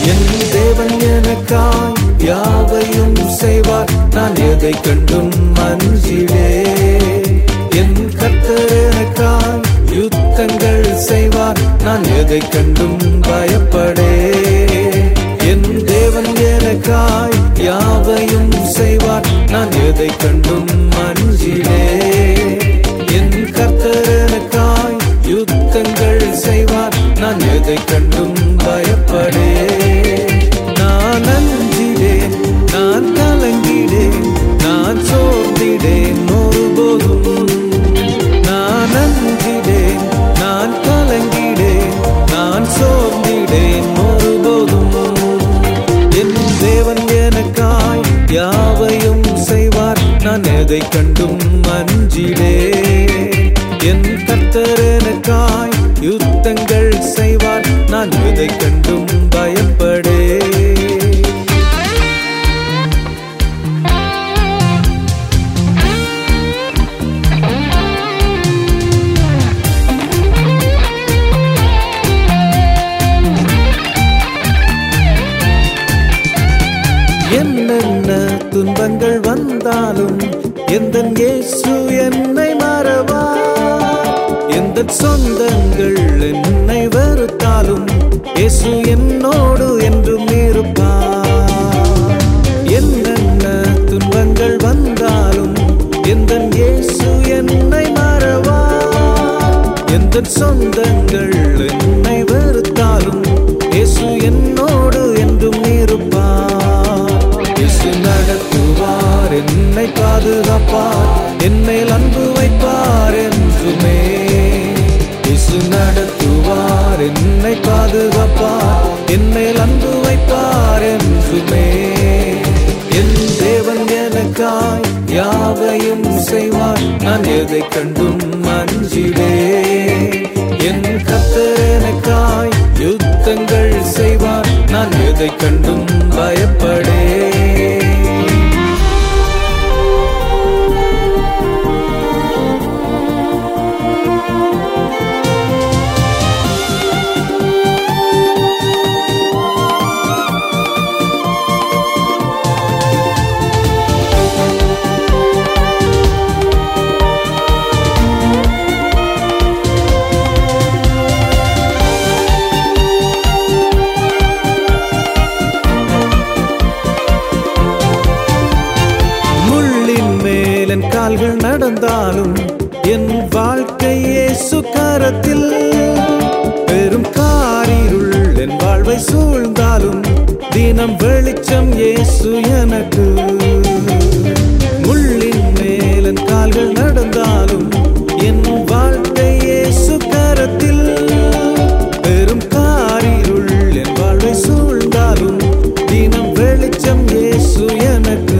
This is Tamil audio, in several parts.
என் தேவன் எனக்காய் யாவையும் செய்வார் நான் எதை கண்டும் மஞ்சிலே என் கர்த்தர் எனக்காய் யுத்தங்கள் செய்வார் நான் எதை கண்டும் பயப்படே என் தேவன் எனக்காய் யாவையும் செய்வார் நான் எதை கண்டும் மஞ்சிலே என் கர்த்தர் எனக்காய் யுத்தங்கள் செய்வார் நான் எதை கண்டும் பயப்படே நான் அஞ்சிடேன் நான் கலங்கிடேன் நான் சோர்ந்திடேன் ஒருபோதும் நான் அஞ்சிடேன் நான் கலங்கிடேன் நான் சோர்ந்திடேன் ஒருபோதும் என் தேவன் எனக்காய் யாவையும் செய்வார் நான் எதை கண்டும் அஞ்சிடே என் கர்த்தர் எனக்காய் யுத்தங்கள் செய்வார் நான் எதை கண்டும் பயப்படே என்னென்ன துன்பங்கள் வந்தாலும் எந்த இயேசு என்னை மறவா எந்த சொந்தங்கள் என்னை வெறுத்தாலும் இயேசு என்னோடு என்றும் இருப்பார் என்னென்ன துன்பங்கள் வந்தாலும் எந்த இயேசு என்னை மறவா எந்த சொந்தங்கள் என்னை வெறுத்தாலும் இயேசு என்னோடு என்றும் இருப்பார் இயேசு நடத்துவார் என்னை பாதுகாப்பார் என்னைல் அன்பு வைப்பார் என்றுமே இயேசு நடத்துவார் என்னை பாதுகாப்பார் என்னைல் அன்பு வைப்பார் என்றுமே என் தேவன் எனக்காய் யாவையும் செய்வார் நான் எதை கண்டும் அஞ்சிடே என் கத்தர் எனக்காய் யுத்தங்கள் செய்வார் நான் எதை கண்டும் பயப்படே முள்ளின் மேல் என் கால்கள் நடந்தாலும் என் வாழ்க்கையே சுக்கரத்தில் பெரும் காரிருள் என் வாழ்வை சூழ்ந்தாலும் தினம் வெளிச்சம் இயேசு எனக்கு முள்ளின் மேல் என் கால்கள் நடந்தாலும் என் வாழ்க்கையே சுக்கரத்தில் பெரும் காரிருள் என் வாழ்வை சூழ்ந்தாலும் தினம் வெளிச்சம் இயேசு எனக்கு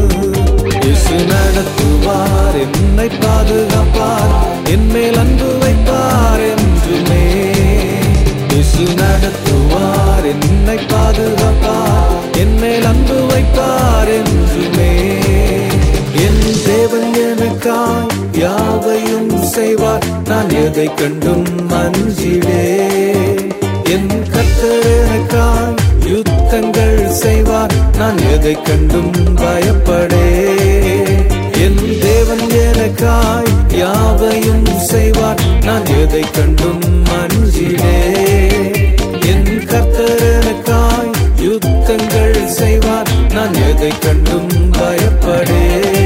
இயேசு நடத்துவார் என்னை பாதுகாப்பார் என் மேல் அன்பு வைப்பார் என்றுமே இயேசு நடத்துவார் என்னை பாதுகாப்பார் என் மேல் அன்பு வைப்பார் என்றுமே என் தேவன் எனக்காய் யாவையும் செய்வார் நான் எதை கண்டும் மஞ்சிடே என் கர்த்தர் எனக்காய் யுத்தங்கள் செய்வார் நான் எதை கண்டும் பயப்படே என் தேவன் எனக்காய் யாவையும் செய்வார் நான் எதை கண்டும் மஞ்சிடே என் கர்த்தர் எனக்காய் யுத்தங்கள் செய்வார் நான் எதை கண்டும் பயப்படே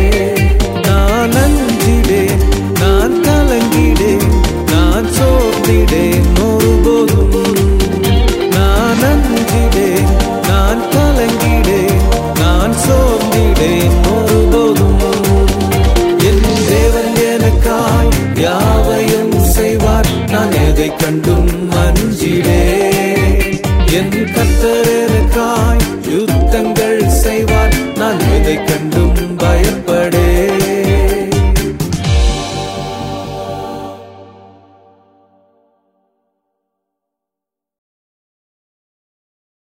நான் அஞ்சிடேன் நான் கலங்கிடேன் நான் சோர்ந்திடேன் ஒருபோதும் நான் அஞ்சிடேன் நான் கலங்கிடேன் நான் சோர்ந்திடேன் ஒருபோதும் என் தேவன் எனக்காய் யாவையும் செய்வார் நான் எதை கண்டும் அஞ்சிடே என் கர்த்தர் எனக்காய் யுத்தங்கள் செய்வார் நான் எதை கண்டும்